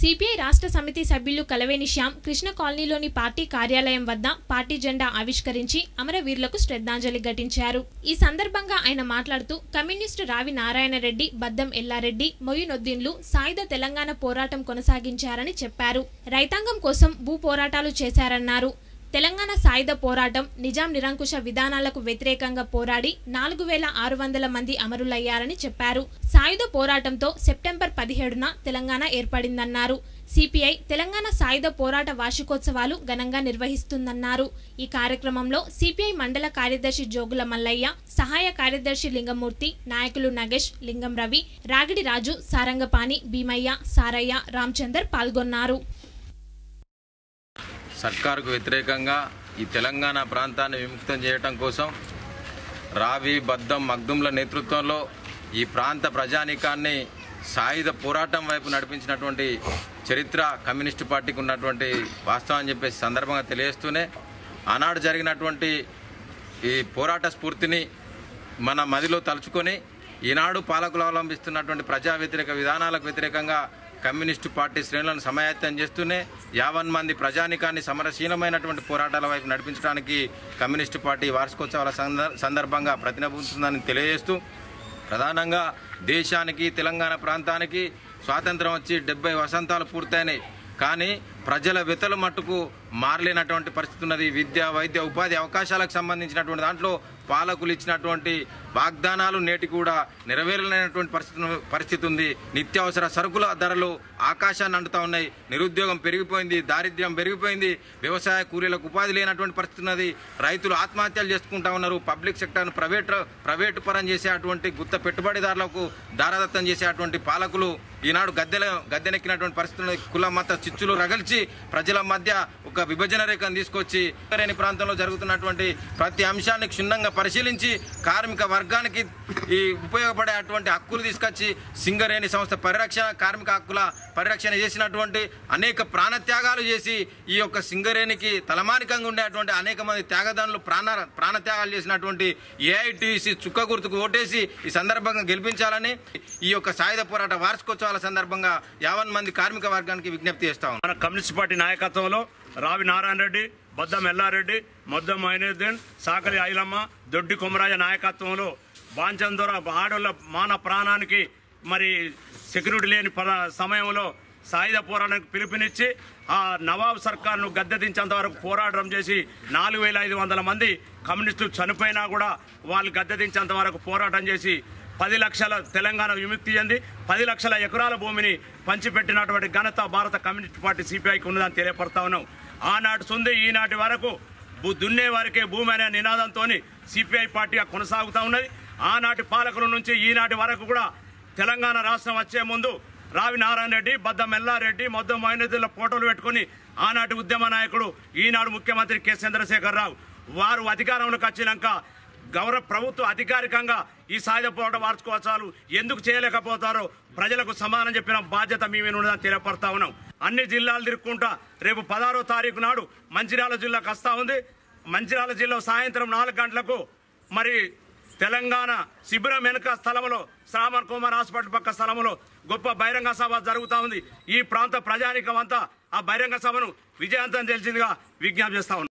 CPI రాష్ట్ర సమితి సభ్యులు కలవేని శ్యామ్ కృష్ణ కాలనీలోని పార్టీ కార్యాలయం వద్ద పార్టీ జెండా ఆవిష్కరించి అమరవీరులకు శ్రద్ధాంజలి ఘటించారు ఈ సందర్భంగా ఆయన మాట్లాడుతూ కమ్యూనిస్టు రావి నారాయణ రెడ్డి బద్దం ఎల్లారెడ్డి మొయినొద్దీన్లు సాయుధ తెలంగాణ పోరాటం కొనసాగించారని చెప్పారు రైతాంగం కోసం భూ పోరాటాలు చేశారన్నారు తెలంగాణ సాయుధ పోరాటం నిజాం నిరంకుశ విధానాలకు వ్యతిరేకంగా పోరాడి నాలుగు వేల ఆరు వందల మంది అమరులయ్యారని చెప్పారు సాయుధ పోరాటంతో సెప్టెంబర్ పదిహేడున తెలంగాణ ఏర్పడిందన్నారు సిపిఐ తెలంగాణ సాయుధ పోరాట వార్షికోత్సవాలు ఘనంగా నిర్వహిస్తుందన్నారు ఈ కార్యక్రమంలో సిపిఐ మండల కార్యదర్శి జోగుల మల్లయ్య సహాయ కార్యదర్శి లింగమూర్తి నాయకులు నగేష్ లింగం రవి రాగిడి రాజు సారంగపాణి భీమయ్య సారయ్య రామచందర్ పాల్గొన్నారు సర్కారుకు వ్యతిరేకంగా ఈ తెలంగాణ ప్రాంతాన్ని విముక్తం చేయటం కోసం రావి బద్దం మగ్దుంల నేతృత్వంలో ఈ ప్రాంత ప్రజానీకాన్ని సాయుధ పోరాటం వైపు నడిపించినటువంటి చరిత్ర కమ్యూనిస్టు పార్టీకి ఉన్నటువంటి వాస్తవం అని చెప్పేసి సందర్భంగా తెలియజేస్తూనే ఆనాడు జరిగినటువంటి ఈ పోరాట స్ఫూర్తిని మన మదిలో తలుచుకొని ఈనాడు పాలకులు అవలంబిస్తున్నటువంటి ప్రజా వ్యతిరేక విధానాలకు వ్యతిరేకంగా కమ్యూనిస్టు పార్టీ శ్రేణులను సమాయత్తం చేస్తూనే యావన్ మంది ప్రజానికాన్ని సమరశీలమైనటువంటి పోరాటాల వైపు నడిపించడానికి కమ్యూనిస్టు పార్టీ వార్షికోత్సవాల సందర్- సందర్భంగా ప్రతినబుతుందని తెలియజేస్తూ ప్రధానంగా దేశానికి తెలంగాణ ప్రాంతానికి స్వాతంత్రం వచ్చి డెబ్బై వసంతాలు పూర్తయినాయి కానీ ప్రజల వెతలు మట్టుకు మారలేనటువంటి పరిస్థితి ఉన్నది విద్య వైద్య ఉపాధి అవకాశాలకు సంబంధించినటువంటి దాంట్లో పాలకులు ఇచ్చినటువంటి వాగ్దానాలు నేటి కూడా నెరవేరలేనటువంటి పరిస్థితి పరిస్థితి ఉంది నిత్యావసర సరుకుల ధరలు ఆకాశాన్ని అంటుతా ఉన్నాయి నిరుద్యోగం పెరిగిపోయింది దారిద్ర్యం పెరిగిపోయింది వ్యవసాయ కూలీలకు ఉపాధి లేనటువంటి పరిస్థితి ఉన్నది రైతులు ఆత్మహత్యలు చేసుకుంటా ఉన్నారు పబ్లిక్ సెక్టర్ను ప్రైవేట్ ప్రైవేటు పరం చేసేటువంటి గుత్త పెట్టుబడిదారులకు దారదత్తం చేసేటువంటి పాలకులు ఈనాడు గద్దెల గద్దెనెక్కినటువంటి పరిస్థితి ఉన్నది కుల మత చిచ్చులు రగల్చి ప్రజల మధ్య ఒక విభజన రేఖను తీసుకొచ్చి రేణి ప్రాంతంలో జరుగుతున్నటువంటి ప్రతి అంశాన్ని క్షుణ్ణంగా పరిశీలించి కార్మిక వర్గానికి ఈ ఉపయోగపడే అటువంటి హక్కులు తీసుకొచ్చి సింగరేణి సంస్థ పరిరక్షణ కార్మిక హక్కుల పరిరక్షణ చేసినటువంటి అనేక ప్రాణత్యాగాలు చేసి ఈ యొక్క సింగరేణికి తలమానికంగా ఉండేటువంటి అనేక మంది త్యాగదానులు ప్రాణ ప్రాణత్యాగాలు చేసినటువంటి ఏఐటీసీ చుక్క గుర్తుకు ఓటేసి ఈ సందర్భంగా గెలిపించాలని ఈ యొక్క సాయుధ పోరాట వార్షికోత్సవాల సందర్భంగా యావన్ మంది కార్మిక వర్గానికి విజ్ఞప్తి చేస్తా ఉన్నాం. మన కమ్యూనిస్ట్ పార్టీ నాయకత్వంలో రావి నారాయణ రెడ్డి బద్దం ఎల్లారెడ్డి మొద్దం మైనుద్దీన్ సాకలి ఐలమ్మ దొడ్డి కొమరాజ నాయకత్వంలో బాంచందొర ఆడోళ్ళ మాన ప్రాణానికి మరి సెక్యూరిటీ లేని పర- సమయంలో సాయుధ పోరాటానికి పిలుపునిచ్చి ఆ నవాబ్ సర్కార్ను గద్దెదించేంత వరకు పోరాటం చేసి నాలుగు వేల ఐదు వందల మంది కమ్యూనిస్టులు చనిపోయినా కూడా వాళ్ళు గద్దెదించేంత వరకు పోరాటం చేసి పది లక్షల తెలంగాణ విముక్తి చెంది పది లక్షల ఎకరాల భూమిని పంచిపెట్టినటువంటి ఘనత భారత కమ్యూనిస్ట్ పార్టీ సిపిఐకి ఉన్నదని తెలియపడతా ఉన్నాం ఆనాటి సుంది ఈనాటి వరకు భూ- దున్నే వారికే భూమి అనే నినాదంతో సిపిఐ పార్టీగా కొనసాగుతూ ఉన్నది ఆనాటి పాలకుల నుంచి ఈనాటి వరకు కూడా తెలంగాణ రాష్ట్రం వచ్చే ముందు రావి నారాయణ రెడ్డి బద్ద మెల్లారెడ్డి మొత్తం మైనతుల ఫోటోలు పెట్టుకుని ఆనాటి ఉద్యమ నాయకుడు ఈనాడు ముఖ్యమంత్రి కె చంద్రశేఖరరావు వారు అధికారంలోకి వచ్చినాక గౌరవ ప్రభుత్వం అధికారికంగా ఈ సాయుధ పోరాట వార్షికోత్సవాలు ఎందుకు చేయలేకపోతారో ప్రజలకు సమాధానం చెప్పిన బాధ్యత మీ మీద ఉన్నదని తెలియపడతా ఉన్నాం అన్ని జిల్లాలు తిరుక్కుంటా రేపు పదహారో తారీఖు నాడు మంచిర్యాల జిల్లాకు వస్తా ఉంది మంచిర్యాల జిల్లా సాయంత్రం నాలుగు గంటలకు మరి తెలంగాణ శిబిరం వెనుక స్థలంలో శ్రావణ్ కుమార్ హాస్పిటల్ పక్క స్థలంలో గొప్ప బహిరంగ సభ జరుగుతూ ఉంది ఈ ప్రాంత ప్రజానికం అంతా ఆ బహిరంగ సభను విజయవంతం తెలిసిందిగా విజ్ఞప్తి చేస్తా ఉన్నాం